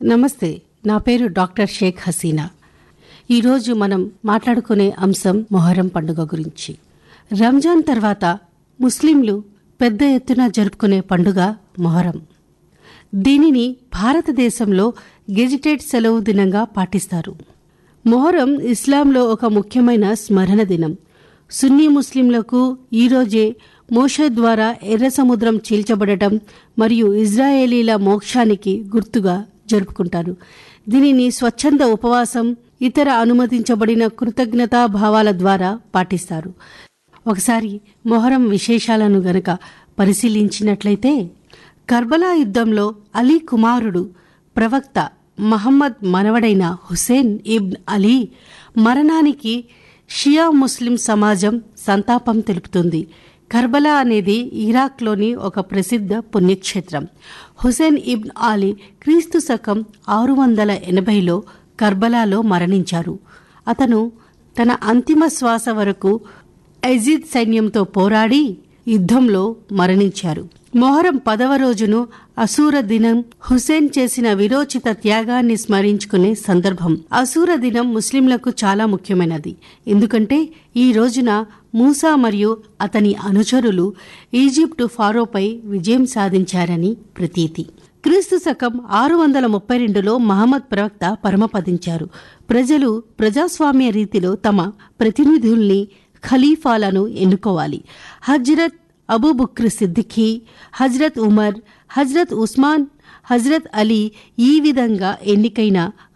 నమస్తే నా పేరు డాక్టర్ షేక్ హసీనా ఈరోజు మనం మాట్లాడుకునే అంశం మొహరం పండుగ గురించి రంజాన్ తర్వాత ముస్లింలు పెద్ద ఎత్తున జరుపుకునే పండుగ మొహరం దీనిని భారతదేశంలో గెజిటెడ్ సెలవు దినంగా పాటిస్తారు మొహరం ఇస్లాంలో ఒక ముఖ్యమైన స్మరణ దినం సున్నీ ముస్లింలకు ఈరోజే మోషే ద్వారా ఎర్ర సముద్రం చీల్చబడటం మరియు ఇజ్రాయేలీల మోక్షానికి గుర్తుగా జరుపుకుంటారు దీనిని స్వచ్ఛంద ఉపవాసం ఇతర అనుమతించబడిన కృతజ్ఞతా భావాల ద్వారా పాటిస్తారు ఒకసారి మొహరం విశేషాలను గనక పరిశీలించినట్లయితే కర్బలా యుద్ధంలో అలీ కుమారుడు ప్రవక్త మహమ్మద్ మనవడైన హుసేన్ ఇబ్న్ అలీ మరణానికి షియా ముస్లిం సమాజం సంతాపం తెలుపుతుంది కర్బలా అనేది ఇరాక్లోని ఒక ప్రసిద్ధ పుణ్యక్షేత్రం హుసేన్ ఇబ్న్ అలీ క్రీస్తు శకం ఆరు వందల ఎనభైలో కర్బలాలో మరణించారు అతను తన అంతిమ శ్వాస వరకు ఎజీద్ సైన్యంతో పోరాడి యుద్ధంలో మరణించారు మొహరం పదవ రోజును అసూర దినం హుసేన్ చేసిన విరోచిత త్యాగాన్ని స్మరించుకునే సందర్భం అసూర దినం ముస్లింలకు చాలా ముఖ్యమైనది ఎందుకంటే ఈ రోజున మూసా మరియు అతని అనుచరులు ఈజిప్టు ఫారోపై విజయం సాధించారని ప్రతీతి క్రీస్తు శకం ఆరు వందల ముప్పై రెండులో మహమ్మద్ ప్రవక్త పరమపదించారు ప్రజలు ప్రజాస్వామ్య రీతిలో తమ ప్రతినిధుల్ని ఖలీఫాలను ఎన్నుకోవాలి హజ్రత్ అబూబుక్ర్ సిద్దిఖీ హజ్రత్ ఉమర్ హజ్రత్ ఉస్మాన్ హజ్రత్ అలీ ఈ విధంగా ఎన్నికైన